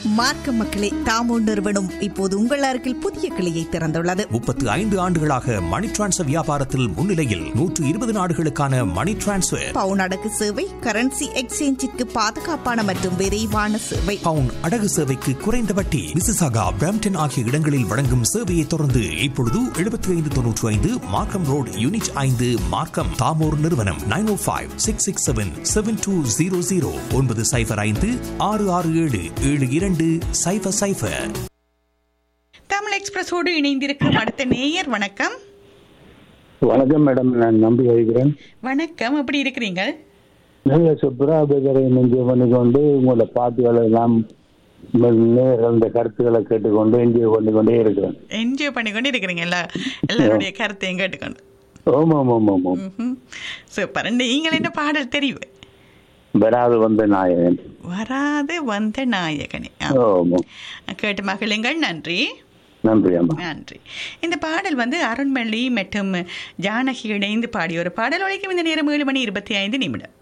மார்க்க மக்களே தாமோ நிறுவனம் இப்போது உங்கள் அருகில் புதிய கிளையை திறந்துள்ளது முப்பத்து ஐந்து ஆண்டுகளாக மணி டிரான்ஸ்ஃபர் வியாபாரத்தில் முன்னிலையில் நூற்று இருபது நாடுகளுக்கான மணி டிரான்ஸ்ஃபர் பவுன் அடகு சேவை கரன்சி எக்ஸ்சேஞ்சிற்கு பாதுகாப்பான மற்றும் விரைவான சேவை பவுன் அடகு சேவைக்கு குறைந்த வட்டி மிசிசாகா பிராம்டன் ஆகிய இடங்களில் வழங்கும் சேவையை தொடர்ந்து இப்பொழுது எழுபத்தி ஐந்து தொன்னூற்றி ஐந்து மார்க்கம் ரோடு யூனிட் ஐந்து மார்க்கம் தாமோர் நிறுவனம் nine O five six six seven seven two zero zero ஒன்பது சைஃபர் ஐந்து ஆறு ஆறு ஏழு ஏழு இரண்டு சைஃபர் சைஃபர் தமிழ் எக்ஸ்பிரஸோடு இணைந்திருக்கும் அடுத்த நேயர் வணக்கம் வணக்கம் மேடம் நான் நம்பி வைக்கிறேன் வணக்கம் எப்படி இருக்கிறீங்க நல்ல சுப்ராபேதரை நெஞ்சு பண்ணிக்கொண்டு உங்களோட பாட்டுகளை எல்லாம் நேர் அந்த கருத்துக்களை கேட்டுக்கொண்டு என்ஜாய் பண்ணி கொண்டே இருக்கிறேன் என்ஜாய் பண்ணிக்கொண்டு இருக்கிறீங்க எல்லா எல்லாருடைய கருத்தையும் கேட்டுக்கொண்டு ஆமாம் ஆமாம் ஆமாம் ம்ஹும். சூப்பர் நீங்கள் என்ன பாடல் தெரியும் வராது வந்த நாயகன் வராது வந்த நாயகனே ஆ. ஆமாம் கேட்டு மகிழுங்கள் நன்றி நன்றி அம்மா நன்றி இந்த பாடல் வந்து அருண்மொழி மற்றும் ஜானகி இணைந்து பாடிய ஒரு பாடல் ஒழிக்கும் இந்த நேரம் ஏழு மணி இருபத்தி ஐந்து நிமிடம்